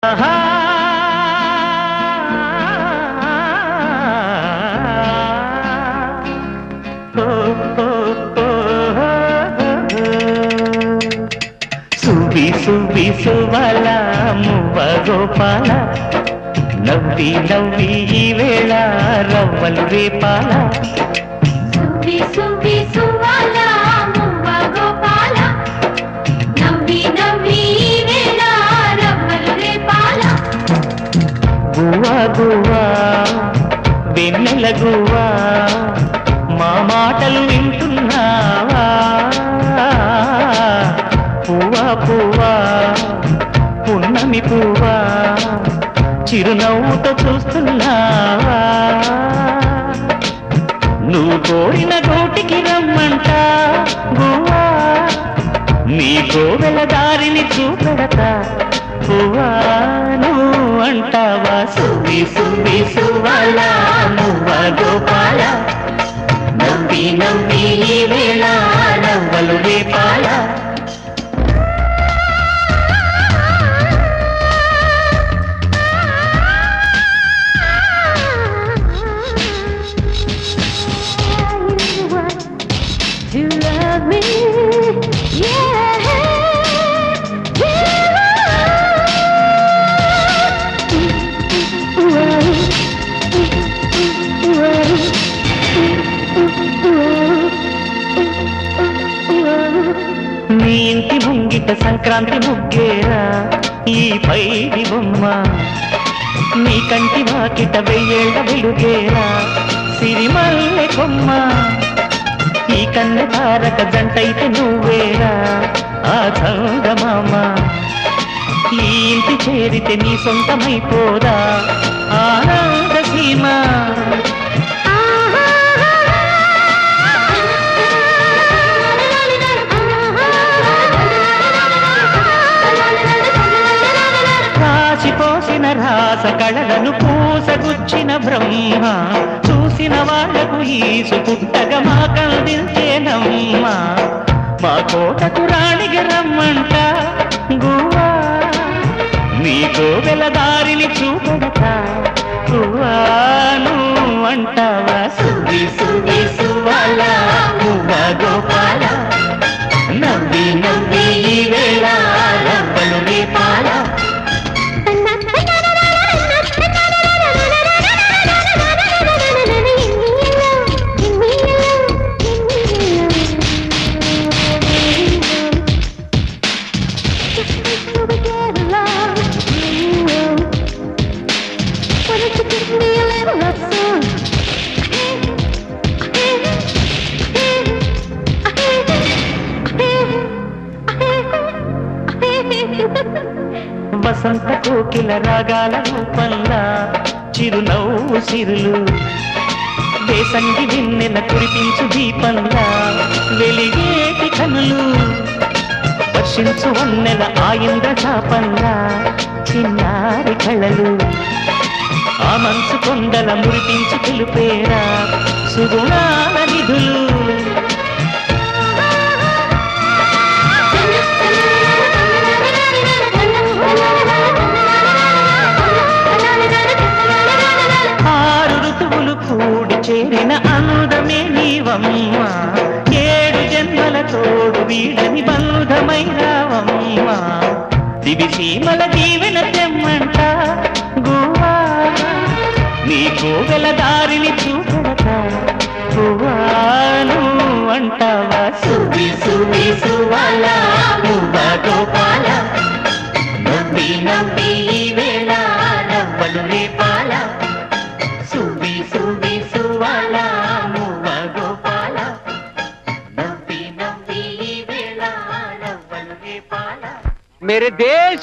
ఆహా. ఓ, ఓ, ఓ, సువి సువి సువల మువ్వ గోపాల నవ్వి నవ్వి ఈ వేళ రవ్వలు రేపాల సువి సువి సువాల మువ్వ గోపాల నవ్వి నవ్వి ఈ వేళ రవ్వలు రేపాల గువ్వా గువ్వా వెన్నెల గువ్వా మా మాటలు వింటున్నావా పువ్వా పువ్వా పున్నమి పువ్వా చిరునవ్వుతో చూస్తున్నావా నువ్వు కోరిన గోటికి రమ్మంట గువ్వా నీ గోవెల దారిని చూపెడతా పువ్వా నువ్వు అంటావా సువి సువి సువాల నువ్వ గోపాల నవ్వి నవ్వి ఈ వేళ నవ్వలు రేపాల To love me, yeah, నీ ఇంటి ముంగిట సంక్రాంతి ముగ్గేరా ఈ పైడి బొమ్మ నీ కంటి వాకిట వెయ్యేళ్ళ వెలుగేరా సిరిమల్లె కొమ్మ ఈ కన్నె తారక జంటైతే నువ్వేరా ఆ చందమామ ఈ ఇంటి చేరితే నీ సొంతమైపోదా ఆనంద సీమ కాచిపోసిన రాస కళలను పూసగుచ్చిన బ్రహ్మ చూసిన వాళ్లకు ఈసు పుట్టగా మా కందించేనమ్మ మా కోటకు రాణిగా రమ్మంట గువ్వా నీ కోవెల దారిని చూపెడతా గువ్వా నువ్వు అంటావా సువి సువి సువాల మువ్వ గోపాల నవ్వి నవ్వి ఈ వేళ రవ్వలు రేపాల Why don't you give me a little love song? వసంత కోకిల రాగాల రూపంలా చిరునవ్వు సిరులు దేశంగి విన్నెల కురిపించు దీపంలా వెలిగేటి కనులు వర్షించు వన్నెల ఆయింద్ర చాపంలా చిన్నారి కళలు ఆ మనసు కొండల మురిపించి తెలుపేరా సుగుణాల నిధులు ఆరు ఋతువులు కూడి చేరిన అందమే నీవమ్మ ఏడు జన్మల తోడు వీడని బంధమై రావమ్మ దివి సీమల దీవెన తెమ్మంట గువ్వా నీ కోవెల దారిని చూపెడతా గువ్వాను అంటావా సువి సువి సువాల నువ్వ గోపాల నవ్వి నవ్వి ఈ వేళ నవ్వలు రేపాల సువి సువి సువాల మువ్వ గోపాల నవ్వి నవ్వి ఈ వేళ నవ్వలు రేపాల मेरे देश